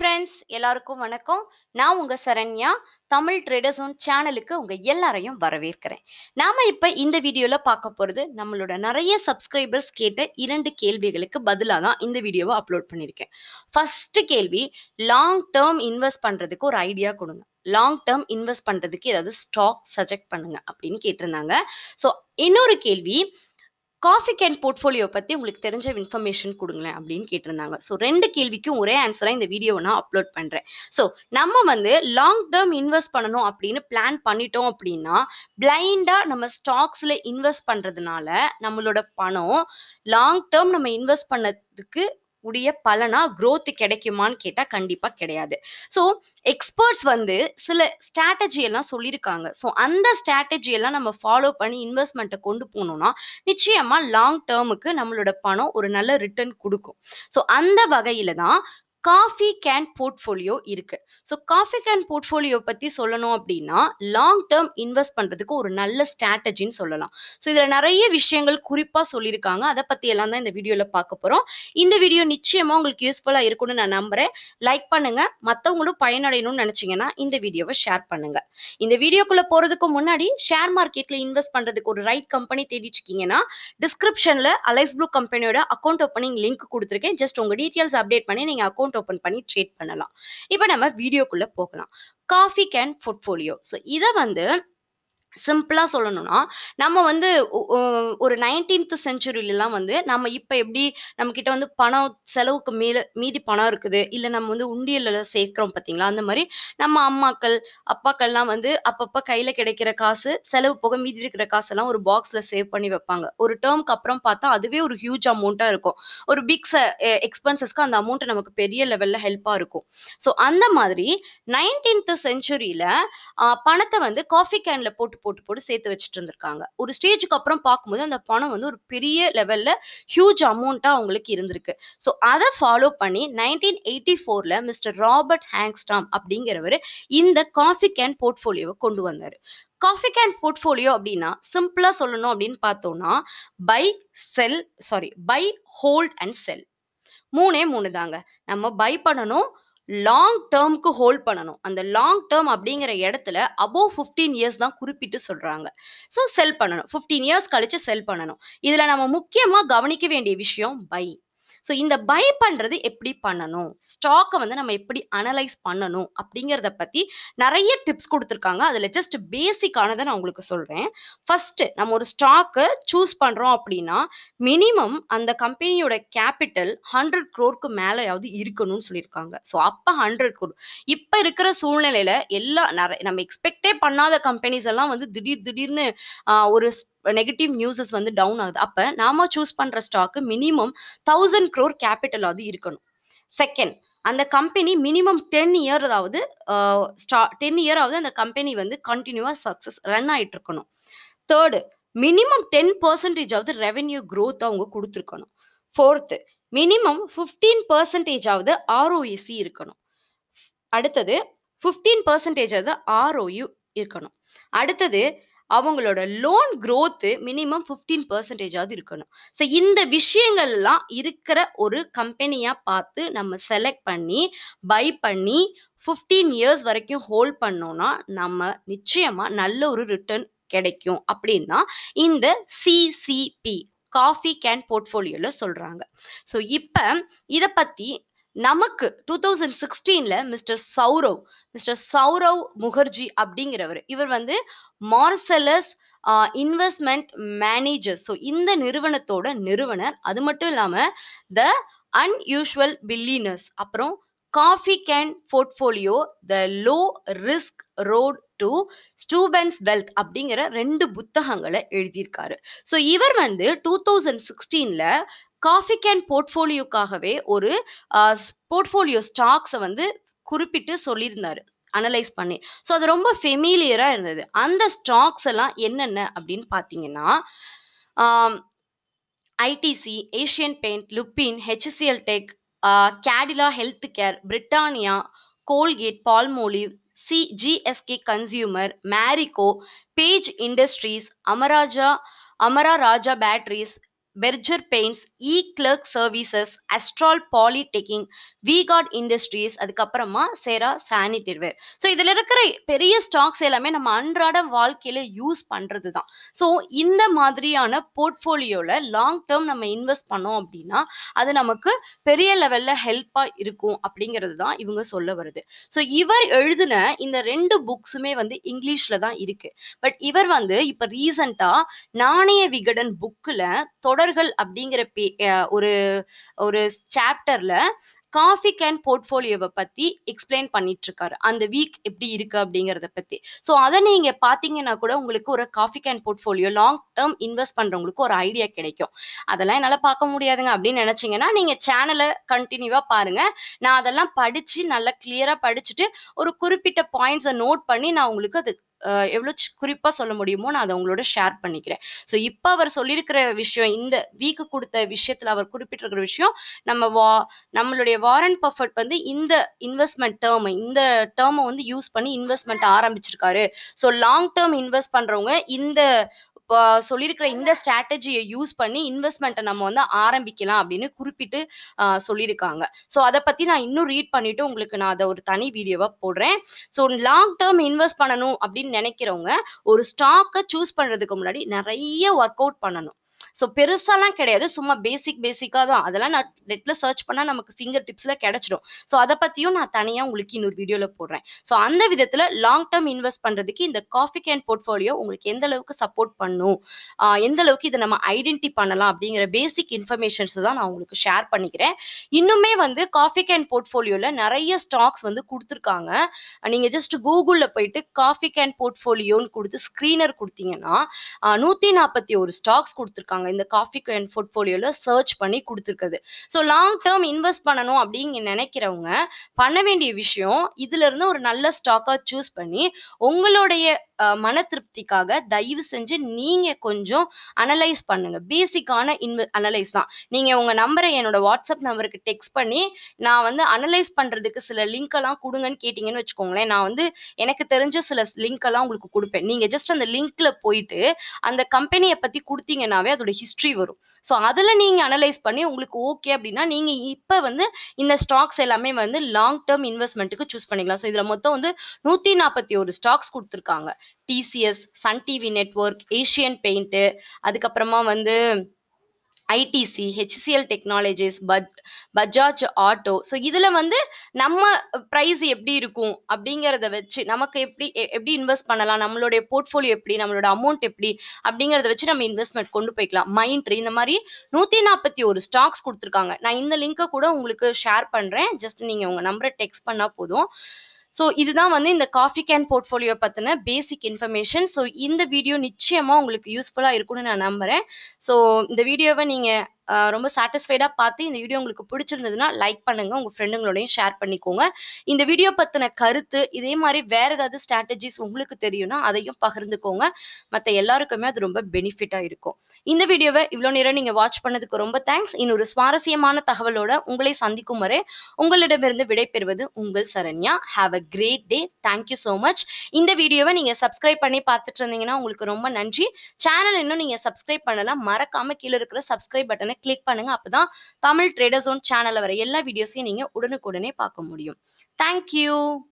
friends எல்லாருக்கும் வணக்கம் நான் உங்க சரண்யா தமிழ் ட்ரேடர்ஸ் ஒன் சேனலுக்கு உங்க எல்லாரையும் வரவேற்கிறேன் நாம இப்ப இந்த வீடியோல பார்க்க போறது நம்மளோட நிறைய சப்ஸ்கிரைபர்ஸ் கேட்ட இரண்டு கேள்விகளுக்கு பதிலாக தான் இந்த வீடியோவை அப்லோட் பண்ணியிருக்கேன் ஃபர்ஸ்ட் கேள்வி லாங் டேர்ம் இன்வெஸ்ட் பண்றதுக்கு ஒரு ஐடியா கொடுங்க லாங் டேர்ம் இன்வெஸ்ட் பண்றதுக்கு ஏதாவது ஸ்டாக் சஜெக்ட் பண்ணுங்க அப்படின்னு கேட்டிருந்தாங்க ஸோ இன்னொரு கேள்வி காஃபி கேன் போர்ட்ஃபோலியோ பற்றி உங்களுக்கு தெரிஞ்ச இன்ஃபர்மேஷன் கொடுங்களேன் அப்படின்னு கேட்டிருந்தாங்க ஸோ ரெண்டு கேள்விக்கும் ஒரே ஆன்சராக இந்த வீடியோவை நான் அப்லோட் பண்ணுறேன் ஸோ நம்ம வந்து லாங் டேர்ம் இன்வெஸ்ட் பண்ணணும் அப்படின்னு பிளான் பண்ணிட்டோம் அப்படின்னா பிளைண்டாக நம்ம ஸ்டாக்ஸில் இன்வெஸ்ட் பண்ணுறதுனால நம்மளோட பணம் லாங் டேர்ம் நம்ம இன்வெஸ்ட் பண்ணதுக்கு உடைய பலனா growth கிடைக்குமான்னு கேட்டால் கண்டிப்பாக கிடையாது ஸோ எக்ஸ்பர்ட்ஸ் வந்து சில ஸ்ட்ராட்டஜி எல்லாம் சொல்லியிருக்காங்க ஸோ அந்த ஸ்ட்ராட்டஜி எல்லாம் நம்ம ஃபாலோ பண்ணி இன்வெஸ்ட்மெண்ட்டை கொண்டு போனோம்னா நிச்சயமா லாங் டேர்முக்கு நம்மளோட பணம் ஒரு நல்ல ரிட்டர்ன் கொடுக்கும் ஸோ அந்த வகையில தான் காஃபி கேன் போர்ட்ஃபோலியோ இருக்கு ஸோ காஃபி கேன் போர்ட்ஃபோலியோ பத்தி சொல்லணும் அப்படின்னா லாங் டேர்ம் இன்வெஸ்ட் பண்றதுக்கு ஒரு நல்ல ஸ்ட்ராட்டஜின்னு சொல்லலாம் ஸோ இதுல நிறைய விஷயங்கள் குறிப்பா சொல்லியிருக்காங்க அதை பத்தி எல்லாம் தான் இந்த வீடியோல பார்க்க போறோம் இந்த வீடியோ நிச்சயமா உங்களுக்கு யூஸ்ஃபுல்லா இருக்கும்னு நான் நம்புறேன் லைக் பண்ணுங்க மற்றவங்களும் பயனடையணும்னு நினைச்சீங்கன்னா இந்த வீடியோவை ஷேர் பண்ணுங்க இந்த வீடியோக்குள்ள போறதுக்கு முன்னாடி ஷேர் மார்க்கெட்ல இன்வெஸ்ட் பண்றதுக்கு ஒரு ரைட் கம்பெனி தேடிட்டு இருக்கீங்கன்னா டிஸ்கிரிப்ஷன்ல அலைஸ் ப்ளூ கம்பெனியோட அக்கௌண்ட் ஓப்பனிங் லிங்க் கொடுத்துருக்கேன் ஜஸ்ட் உங்க டீட்டெயில்ஸ் அப்டேட் பண்ணி நீங்க அக்கௌண்ட் ஓப்பன் பண்ணி ட்ரேட் பண்ணலாம் இப்போ நம்ம வீடியோக்குள்ள போகலாம் காஃபி கேன் போர்ட்ஃபோலியோ ஸோ இதை வந்து சிம்பிளாக சொல்லணும்னா நம்ம வந்து ஒ- ஒ- ஒரு நைன்டீன்த் செஞ்சுரியிலலாம் வந்து நம்ம இப்போ எப்படி நம்மக்கிட்ட வந்து பணம் செலவுக்கு மேலே மீதி பணம் இருக்குது இல்லை நம்ம வந்து உண்டியலில் சேர்க்குறோம் பார்த்தீங்களா அந்த மாதிரி நம்ம அம்மாக்கள் அப்பாக்கள்லாம் வந்து அப்பப்போ கையில் கிடைக்கிற காசு செலவு போக மீதி இருக்கிற காசெல்லாம் ஒரு பாக்ஸில் சேவ் பண்ணி வைப்பாங்க ஒரு டேர்ம்க்கு அப்புறம் பார்த்தா அதுவே ஒரு ஹியூஜ் அமௌண்ட்டாக இருக்கும் ஒரு பிக் எக்ஸ்பென்சஸ்க்கு அந்த அமௌண்ட் நமக்கு பெரிய லெவலில் ஹெல்ப்பாக இருக்கும் ஸோ அந்த மாதிரி நைன்டீன்த் செஞ்சுரியில் பணத்தை வந்து காஃபி கேனில் போட்டு போட்டு போட்டு சேர்த்து வச்சுட்டு இருந்திருக்காங்க ஒரு ஸ்டேஜுக்கு அப்புறம் பார்க்கும்போது அந்த பணம் வந்து ஒரு பெரிய லெவலில் ஹியூஜ் அமௌண்ட்டாக அவங்களுக்கு இருந்திருக்கு ஸோ அதை ஃபாலோ பண்ணி நைன்டீன் எயிட்டி ஃபோரில் மிஸ்டர் ராபர்ட் ஹேங்ஸ்டாம் அப்படிங்கிறவர் இந்த காஃபி கேன் போர்ட்ஃபோலியோவை கொண்டு வந்தார் காஃபி கேன் போர்ட்ஃபோலியோ அப்படின்னா சிம்பிளாக சொல்லணும் அப்படின்னு பார்த்தோம்னா buy sell sorry buy hold and sell மூணே மூணு தாங்க நம்ம பை பண்ணணும் லாங் டேர்ம்க்கு ஹோல்ட் பண்ணணும் அந்த லாங் டேர்ம் அப்படிங்கிற இடத்துல அபோவ் ஃபிஃப்டீன் இயர்ஸ் தான் குறிப்பிட்டு சொல்றாங்க ஸோ செல் பண்ணணும் ஃபிஃப்டீன் இயர்ஸ் கழிச்சு செல் பண்ணணும் இதுல நம்ம முக்கியமா கவனிக்க வேண்டிய விஷயம் பை ஸோ இந்த பை பண்றது எப்படி பண்ணணும் ஸ்டாக்கை வந்து நம்ம எப்படி அனலைஸ் பண்ணணும் அப்படிங்கிறத பத்தி நிறைய டிப்ஸ் கொடுத்துருக்காங்க அதுல ஜஸ்ட் பேசிக்கானதை நான் உங்களுக்கு சொல்றேன் ஃபர்ஸ்ட் நம்ம ஒரு ஸ்டாக்கை சூஸ் பண்றோம் அப்படின்னா மினிமம் அந்த கம்பெனியோட கேபிட்டல் ஹண்ட்ரட் க்ரோருக்கு மேலேயாவது இருக்கணும்னு சொல்லியிருக்காங்க ஸோ அப்போ ஹண்ட்ரட் க்ரோர் இப்போ இருக்கிற சூழ்நிலையில எல்லா நிறைய நம்ம எக்ஸ்பெக்டே பண்ணாத கம்பெனிஸ் எல்லாம் வந்து திடீர் திடீர்னு ஆஹ், ஒரு நெகட்டிவ் நியூஸஸ் வந்து டவுன் ஆகுது அப்போ நாம சூஸ் பண்ற ஸ்டாக்கு மினிமம் தௌசண்ட் க்ரோர் கேபிட்டலாவது இருக்கணும் செகண்ட் அந்த கம்பெனி மினிமம் டென் இயர்தாவது ஸ்டா டென் இயராவது அந்த கம்பெனி வந்து கண்டினியூவாக சக்ஸஸ் ரன் ஆயிட்டு இருக்கணும் தேர்டு மினிமம் டென் பர்சன்டேஜாவது ரெவென்யூ growth அவங்க கொடுத்துருக்கணும் ஃபோர்த்து மினிமம் ஃபிஃப்டீன் பர்சன்டேஜாவது ஆர்ஓஎஸ்சி இருக்கணும் அடுத்தது ஃபிஃப்டீன் பர்சன்டேஜாவது ஆர்ஓயு இருக்கணும் அடுத்தது அவங்களோட லோன் growth மினிமம் ஃபிஃப்டீன் பர்சன்டேஜாவது இருக்கணும் ஸோ இந்த விஷயங்கள்லாம் இருக்கிற ஒரு கம்பெனியாக பார்த்து நம்ம செலக்ட் பண்ணி பை பண்ணி ஃபிஃப்டீன் இயர்ஸ் வரைக்கும் ஹோல்ட் பண்ணோம்னா நம்ம நிச்சயமா நல்ல ஒரு ரிட்டர்ன் கிடைக்கும் அப்படின்னா இந்த சிசிபி காஃபி கேன் போர்ட்ஃபோலியோல சொல்றாங்க ஸோ இப்போ இதை பத்தி நமக்கு டூ தௌசண்ட் சிக்ஸ்டீன்ல மிஸ்டர் சௌரவ் மிஸ்டர் சௌரவ் முகர்ஜி அப்படிங்கிறவர் இவர் வந்து மார்சலஸ் இன்வெஸ்ட்மெண்ட் மேனேஜர் ஸோ இந்த நிறுவனத்தோட நிறுவனர் அது மட்டும் இல்லாம த அன்யூஷுவல் பில்லினர்ஸ் அப்புறம் coffee can portfolio the low risk road to stupendous wealth அப்படிங்கிற ரெண்டு புத்தகங்களை எழுதியிருக்காரு ஸோ இவர் வந்து டூ தௌசண்ட் சிக்ஸ்டீனில் காஃபி கேன் போர்ட்ஃபோலியோக்காகவே ஒரு போர்ட்ஃபோலியோ ஸ்டாக்ஸை வந்து குறிப்பிட்டு சொல்லியிருந்தாரு அனலைஸ் பண்ணி ஸோ அது ரொம்ப ஃபெமிலியராக இருந்தது அந்த ஸ்டாக்ஸ் எல்லாம் என்னென்ன அப்படின்னு பார்த்தீங்கன்னா ITC Asian paint Lupin HCL tech Cadila health care Britannia Colgate Palmolive சி GSK consumer Marico Page Industries Amara Raja Amara Raja batteries Berger paints eClerx services Astral Polytechnik விகாட் இண்டஸ்ட்ரீஸ் அதுக்கப்புறமா சேரா சானிடரிவேர் ஸோ இதில் இருக்கிற பெரிய ஸ்டாக்ஸ் எல்லாமே நம்ம அன்றாட வாழ்க்கையில் யூஸ் பண்ணுறது தான் ஸோ இந்த மாதிரியான போர்ட்ஃபோலியோவில் லாங் டேர்ம் நம்ம இன்வெஸ்ட் பண்ணோம் அப்படின்னா அது நமக்கு பெரிய லெவலில் ஹெல்ப்பாக இருக்கும் அப்படிங்கிறது தான் இவங்க சொல்ல வருது ஸோ இவர் எழுதின இந்த ரெண்டு புக்ஸுமே வந்து இங்கிலீஷில் தான் இருக்கு பட் இவர் வந்து இப்போ ரீசண்டாக நாணய விகடன் புக்கில் தொடர்கள் அப்படிங்கிற பே அஹ் ஒரு ஒரு சாப்டர்ல காஃபி கேன் போர்ட்ஃபோலியோவை பத்தி எக்ஸ்பிளைன் பண்ணிட்டு இருக்காரு அந்த வீக் எப்படி இருக்கு அப்படிங்கறத பத்தி ஸோ அதை நீங்க பாத்தீங்கன்னா கூட உங்களுக்கு ஒரு coffee can portfolio long term invest பண்றவங்களுக்கு ஒரு ஐடியா கிடைக்கும் அதெல்லாம் என்னால பார்க்க முடியாதுங்க அப்படின்னு நினைச்சீங்கன்னா நீங்க சேனலை கண்டினியூவா பாருங்க நான் அதெல்லாம் படிச்சு நல்லா கிளியரா படிச்சுட்டு ஒரு குறிப்பிட்ட பாயிண்ட்ஸை நோட் பண்ணி நான் உங்களுக்கு அது அஹ், எவ்வளவு சி- குறிப்பா சொல்ல முடியுமோ நான் அதை உங்களோட ஷேர் பண்ணிக்கிறேன் ஸோ இப்போ அவர் சொல்லியிருக்கிற விஷயம் இந்த வீக்கு கொடுத்த விஷயத்துல அவர் குறிப்பிட்டிருக்கிற விஷயம் நம்ம வா நம்மளுடைய வாரன் பஃபட் வந்து இந்த இன்வெஸ்ட்மெண்ட் டேர்ம் இந்த டேர்மை வந்து யூஸ் பண்ணி இன்வெஸ்ட்மெண்ட் ஆரம்பிச்சிருக்காரு ஸோ லாங் டேர்ம் இன்வெஸ்ட் பண்றவங்க இந்த இப்போ சொல்லியிருக்கிற இந்த ஸ்ட்ராட்டஜியை யூஸ் பண்ணி இன்வெஸ்ட்மெண்ட்டை நம்ம வந்து ஆரம்பிக்கலாம் அப்படின்னு குறிப்பிட்டு ஆஹ், சொல்லியிருக்காங்க ஸோ அதை பற்றி நான் இன்னும் ரீட் பண்ணிட்டு உங்களுக்கு நான் அதை ஒரு தனி வீடியோவாக போடுறேன் ஸோ லாங் டேர்ம் இன்வெஸ்ட் பண்ணணும் அப்படின்னு நினைக்கிறவங்க ஒரு ஸ்டாக்கை சூஸ் பண்ணுறதுக்கு முன்னாடி நிறைய ஒர்க் அவுட் பண்ணணும் ஸோ பெருசாலாம் கிடையாது சும்மா பேசிக் பேசிக்காக தான் அதெல்லாம் நான் நெட்டில் சர்ச் பண்ணால் நமக்கு ஃபிங்கர் டிப்ஸில் கிடைச்சிடும் ஸோ அதை பற்றியும் நான் தனியாக உங்களுக்கு இன்னொரு வீடியோவில் போடுறேன் ஸோ அந்த விதத்தில் லாங் டேர்ம் இன்வெஸ்ட் பண்ணுறதுக்கு இந்த காஃபி கேன் போர்ட்ஃபோலியோ உங்களுக்கு எந்த அளவுக்கு சப்போர்ட் பண்ணும் ஆஹ் எந்த அளவுக்கு இதை நம்ம ஐடென்டி பண்ணலாம் அப்படிங்கிற பேசிக் இன்ஃபர்மேஷன்ஸ் தான் நான் உங்களுக்கு ஷேர் பண்ணிக்கிறேன் இன்னுமே வந்து காஃபி கேன் போர்ட்ஃபோலியோவில் நிறைய ஸ்டாக்ஸ் வந்து கொடுத்துருக்காங்க நீங்கள் ஜஸ்ட் கூகுளில் போயிட்டு காஃபி கேன் போர்ட்ஃபோலியோன்னு கொடுத்து ஸ்க்ரீனர் கொடுத்தீங்கன்னா நூற்றி நாற்பத்தி ஒரு ஸ்டாக்ஸ் கொடுத்துருக்காங்க இந்த காஃபி கேன் போர்ட்ஃபோலியோவில் சர்ச் பண்ணி கொடுத்துருக்குது ஸோ லாங் டேர்ம் இன்வெஸ்ட் பண்ணணும் அப்படின்னு நினைக்கிறவங்க பண்ண வேண்டிய விஷயம் இதுல இருந்து ஒரு நல்ல ஸ்டாக்கா சூஸ் பண்ணி உங்களுடைய அஹ், மன திருப்திக்காக தயவு செஞ்சு நீங்க கொஞ்சம் அனலைஸ் பண்ணுங்க பேசிக்கான இன்வெ அனலைஸ் தான் நீங்க உங்க நம்பரை என்னோட வாட்ஸ்அப் நம்பருக்கு டெக்ஸ்ட் பண்ணி நான் வந்து அனலைஸ் பண்றதுக்கு சில லிங்க் எல்லாம் கொடுங்கன்னு கேட்டீங்கன்னு வச்சுக்கோங்களேன் நான் வந்து எனக்கு தெரிஞ்ச சில லிங்க் எல்லாம் உங்களுக்கு கொடுப்பேன் நீங்க ஜஸ்ட் அந்த லிங்க்ல போயிட்டு அந்த கம்பெனியை பத்தி கொடுத்தீங்கன்னாவே அதோட ஹிஸ்ட்ரி வரும் ஸோ அதில் நீங்கள் அனலைஸ் பண்ணி உங்களுக்கு ஓகே அப்படின்னா நீங்கள் இப்போ வந்து இந்த ஸ்டாக்ஸ் எல்லாமே வந்து லாங் டேர்ம் இன்வெஸ்ட்மெண்ட்டுக்கு சூஸ் பண்ணிக்கலாம் ஸோ இதில் மொத்தம் வந்து நூற்றி நாற்பத்தி ஒரு ஸ்டாக்ஸ் கொடுத்துருக்காங்க TCS Sun TV network Asian paint அதுக்கப்புறமா வந்து ஐடிசி ஹெச்சிஎல் டெக்னாலஜிஸ் பஜ் பஜாஜ் ஆட்டோ ஸோ இதில் வந்து நம்ம ப்ரைஸ் எப்படி இருக்கும் அப்படிங்கிறத வச்சு நமக்கு எப்படி எ- எப்படி இன்வெஸ்ட் பண்ணலாம் நம்மளுடைய போர்ட்ஃபோலியோ எப்படி நம்மளோட அமௌண்ட் எப்படி அப்படிங்கிறத வச்சு நம்ம இன்வெஸ்ட்மெண்ட் கொண்டு போய்க்கலாம் மைண்ட்ரி இந்த மாதிரி நூற்றி நாற்பத்தி ஒரு ஸ்டாக்ஸ் கொடுத்துருக்காங்க நான் இந்த லிங்கை கூட உங்களுக்கு ஷேர் பண்ணுறேன் ஜஸ்ட் நீங்கள் உங்கள் நம்பரை டெக்ஸ்ட் பண்ணால் போதும் ஸோ இதுதான் வந்து இந்த காஃபி கேன் போர்ட்ஃபோலியோ பற்றின பேசிக் இன்ஃபர்மேஷன் ஸோ இந்த வீடியோ நிச்சயமாக உங்களுக்கு யூஸ்ஃபுல்லாக இருக்கும்னு நான் நம்புகிறேன் ஸோ இந்த வீடியோவை நீங்கள் ரொம்ப சாட்டிஸ்ஃபைடாக பார்த்து இந்த வீடியோ உங்களுக்கு பிடிச்சிருந்ததுன்னா லைக் பண்ணுங்கள் உங்கள் ஃப்ரெண்டுங்களோடையும் ஷேர் பண்ணிக்கோங்க இந்த வீடியோ பற்றின கருத்து இதே மாதிரி வேறு ஏதாவது ஸ்ட்ராட்டஜிஸ் உங்களுக்கு தெரியும்னா அதையும் பகிர்ந்துக்கோங்க மற்ற எல்லாருக்குமே அது ரொம்ப பெனிஃபிட்டாக இருக்கும் இந்த வீடியோவை இவ்வளோ நேரம் நீங்கள் வாட்ச் பண்ணதுக்கு ரொம்ப தேங்க்ஸ் இன்னொரு சுவாரஸ்யமான தகவலோட உங்களை சந்திக்கும் வரை உங்களிடமிருந்து விடைபெறுவது உங்கள் Saranya have a great day thank you so much இந்த வீடியோவை நீங்கள் சப்ஸ்கிரைப் பண்ணி பார்த்துட்டு இருந்தீங்கன்னா உங்களுக்கு ரொம்ப நன்றி சேனல் இன்னும் நீங்கள் சப்ஸ்கிரைப் பண்ணலாம் மறக்காம கீழே இருக்கிற சப்ஸ்கிரைப் பட்டனை கிளிக் பண்ணுங்க அப்பதான் தமிழ் ட்ரேடர் ஜோன் சேனல்ல வர எல்லா வீடியோஸையும் நீங்கள் உடனுக்குடனே பார்க்க முடியும் தேங்க்யூ